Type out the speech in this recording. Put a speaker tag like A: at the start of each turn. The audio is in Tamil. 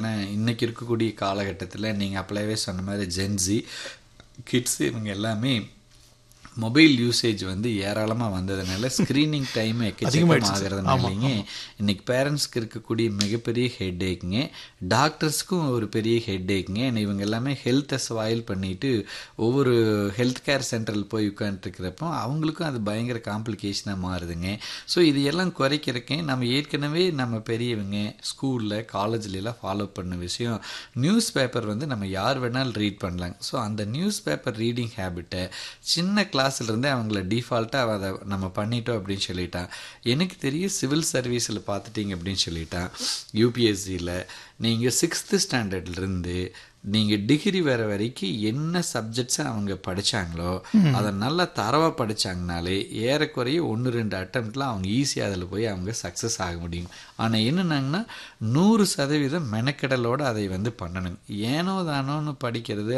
A: ஏன்னா இன்னைக்கு இருக்கக்கூடிய காலகட்டத்தில் நீங்கள் அப்பளவே சொன்ன மாதிரி ஜென்ஸி கிட்ஸ் இவங்க எல்லாமே மொபைல் யூசேஜ் வந்து ஏராளமாக வந்ததுனால ஸ்க்ரீனிங் டைம் எக்கச்சக்கம் ஆகிறதுனாலங்க இன்னைக்கு பேரண்ட்ஸ்க்கு இருக்கக்கூடிய மிகப்பெரிய ஹெட் ஏக்குங்க டாக்டர்ஸ்க்கும் ஒரு பெரிய ஹெட் ஏக்குங்க இவங்க எல்லாமே ஹெல்த்தை ஸ்பாயில் பண்ணிட்டு ஒவ்வொரு ஹெல்த் கேர் சென்டரில் போய் உட்காந்துருக்கிறப்போ அவங்களுக்கும் அது பயங்கர காம்ப்ளிகேஷனாக மாறுதுங்க ஸோ இது எல்லாம் குறைக்கிறக்கே நம்ம ஏற்கனவே நம்ம பெரியவங்க ஸ்கூலில் காலேஜ்லாம் ஃபாலோ பண்ண விஷயம் நியூஸ் பேப்பர் வந்து நம்ம யார் வேணாலும் ரீட் பண்ணலாங்க ஸோ அந்த நியூஸ் பேப்பர் ரீடிங் ஹேபிட்டை சின்ன கிளாஸ்லேருந்தே அவங்கள டிஃபால்ட்டாக அதை நம்ம பண்ணிட்டோம் அப்படின்னு சொல்லிட்டான் எனக்கு தெரியும் சிவில் சர்வீஸில் பார்த்துட்டிங்க அப்படின்னு சொல்லிட்டான் யூபிஎஸ்சியில் நீங்கள் சிக்ஸ்த்து ஸ்டாண்டர்ட்லேருந்து நீங்கள் டிகிரி வர வரைக்கும் என்ன சப்ஜெக்ட்ஸை அவங்க படித்தாங்களோ அதை நல்லா தரவாக படித்தாங்கனாலே ஏறக்குறைய ஒன்று ரெண்டு அட்டம்ப்டில் அவங்க ஈஸியாக அதில் போய் அவங்க சக்ஸஸ் ஆக முடியும் ஆனால் என்னன்னாங்கன்னா நூறு சதவீதம் மெனக்கெடலோடு அதை வந்து பண்ணணுங்க ஏனோ தானோன்னு படிக்கிறது